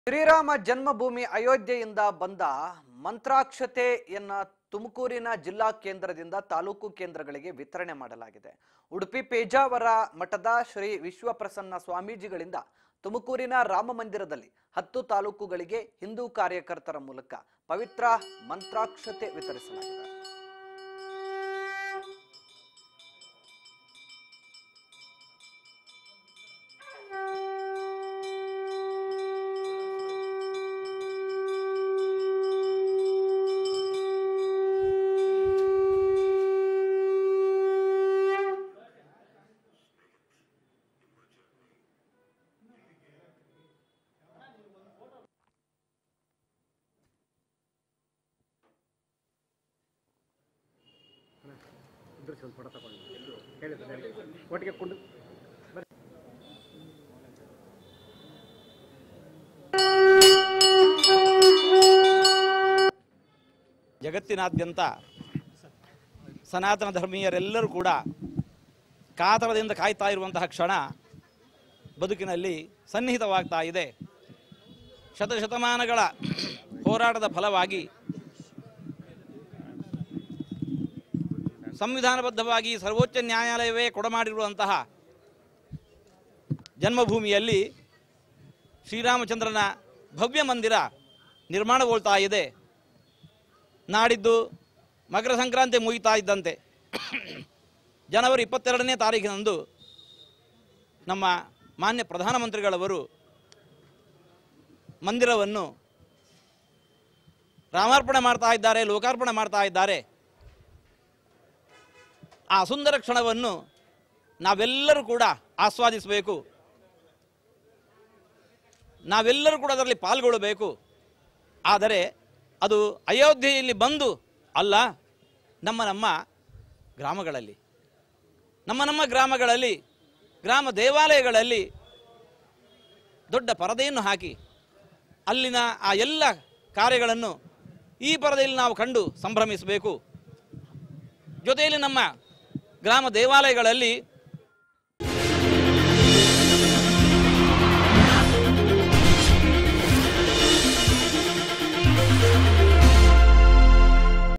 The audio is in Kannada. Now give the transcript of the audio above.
ಶ್ರೀರಾಮ ಜನ್ಮಭೂಮಿ ಅಯೋಧ್ಯೆಯಿಂದ ಬಂದ ಮಂತ್ರಾಕ್ಷತೆಯನ್ನ ತುಮಕೂರಿನ ಜಿಲ್ಲಾ ಕೇಂದ್ರದಿಂದ ತಾಲೂಕು ಕೇಂದ್ರಗಳಿಗೆ ವಿತರಣೆ ಮಾಡಲಾಗಿದೆ ಉಡುಪಿ ಪೇಜಾವರ ಮಠದ ಶ್ರೀ ವಿಶ್ವಪ್ರಸನ್ನ ಸ್ವಾಮೀಜಿಗಳಿಂದ ತುಮಕೂರಿನ ರಾಮ ಮಂದಿರದಲ್ಲಿ ಹತ್ತು ತಾಲೂಕುಗಳಿಗೆ ಹಿಂದೂ ಕಾರ್ಯಕರ್ತರ ಮೂಲಕ ಪವಿತ್ರ ಮಂತ್ರಾಕ್ಷತೆ ವಿತರಿಸಲಾಗಿದೆ ಇದ್ರ ಸ್ವಲ್ಪ ಫೋಟೋ ತಗೊಂಡು ಹೇಳಿದ್ರು ಹೇಳಿ ಒಟ್ಟಿಗೆ ಕೊಂಡು ಜಗತ್ತಿನಾದ್ಯಂತ ಸನಾತನ ಧರ್ಮೀಯರೆಲ್ಲರೂ ಕೂಡ ಕಾತರದಿಂದ ಕಾಯ್ತಾ ಇರುವಂತಹ ಕ್ಷಣ ಬದುಕಿನಲ್ಲಿ ಸನ್ನಿಹಿತವಾಗ್ತಾ ಇದೆ ಶತಶತಮಾನಗಳ ಹೋರಾಟದ ಫಲವಾಗಿ ಸಂವಿಧಾನಬದ್ಧವಾಗಿ ಸರ್ವೋಚ್ಚ ನ್ಯಾಯಾಲಯವೇ ಕೊಡಮಾಡಿರುವಂತಹ ಜನ್ಮಭೂಮಿಯಲ್ಲಿ ಶ್ರೀರಾಮಚಂದ್ರನ ಭವ್ಯ ಮಂದಿರ ನಿರ್ಮಾಣಗೊಳ್ತಾ ಇದೆ ನಾಡಿದ್ದು ಮಕರ ಸಂಕ್ರಾಂತಿ ಮುಗಿತಾ ಇದ್ದಂತೆ ಜನವರಿ ಇಪ್ಪತ್ತೆರಡನೇ ತಾರೀಕಿನಂದು ನಮ್ಮ ಮಾನ್ಯ ಪ್ರಧಾನಮಂತ್ರಿಗಳವರು ಮಂದಿರವನ್ನು ರಾಮಾರ್ಪಣೆ ಮಾಡ್ತಾ ಇದ್ದಾರೆ ಲೋಕಾರ್ಪಣೆ ಮಾಡ್ತಾ ಇದ್ದಾರೆ ಆ ಸುಂದರ ಕ್ಷಣವನ್ನು ನಾವೆಲ್ಲರೂ ಕೂಡ ಆಸ್ವಾದಿಸಬೇಕು ನಾವೆಲ್ಲರೂ ಕೂಡ ಅದರಲ್ಲಿ ಪಾಲ್ಗೊಳ್ಳಬೇಕು ಆದರೆ ಅದು ಅಯೋಧ್ಯೆಯಲ್ಲಿ ಬಂದು ಅಲ್ಲ ನಮ್ಮ ನಮ್ಮ ಗ್ರಾಮಗಳಲ್ಲಿ ನಮ್ಮ ನಮ್ಮ ಗ್ರಾಮಗಳಲ್ಲಿ ಗ್ರಾಮ ದೇವಾಲಯಗಳಲ್ಲಿ ದೊಡ್ಡ ಪರದೆಯನ್ನು ಹಾಕಿ ಅಲ್ಲಿನ ಆ ಎಲ್ಲ ಕಾರ್ಯಗಳನ್ನು ಈ ಪರದೆಯಲ್ಲಿ ನಾವು ಕಂಡು ಸಂಭ್ರಮಿಸಬೇಕು ಜೊತೆಯಲ್ಲಿ ನಮ್ಮ ಗ್ರಾಮ ದೇವಾಲಯಗಳಲ್ಲಿ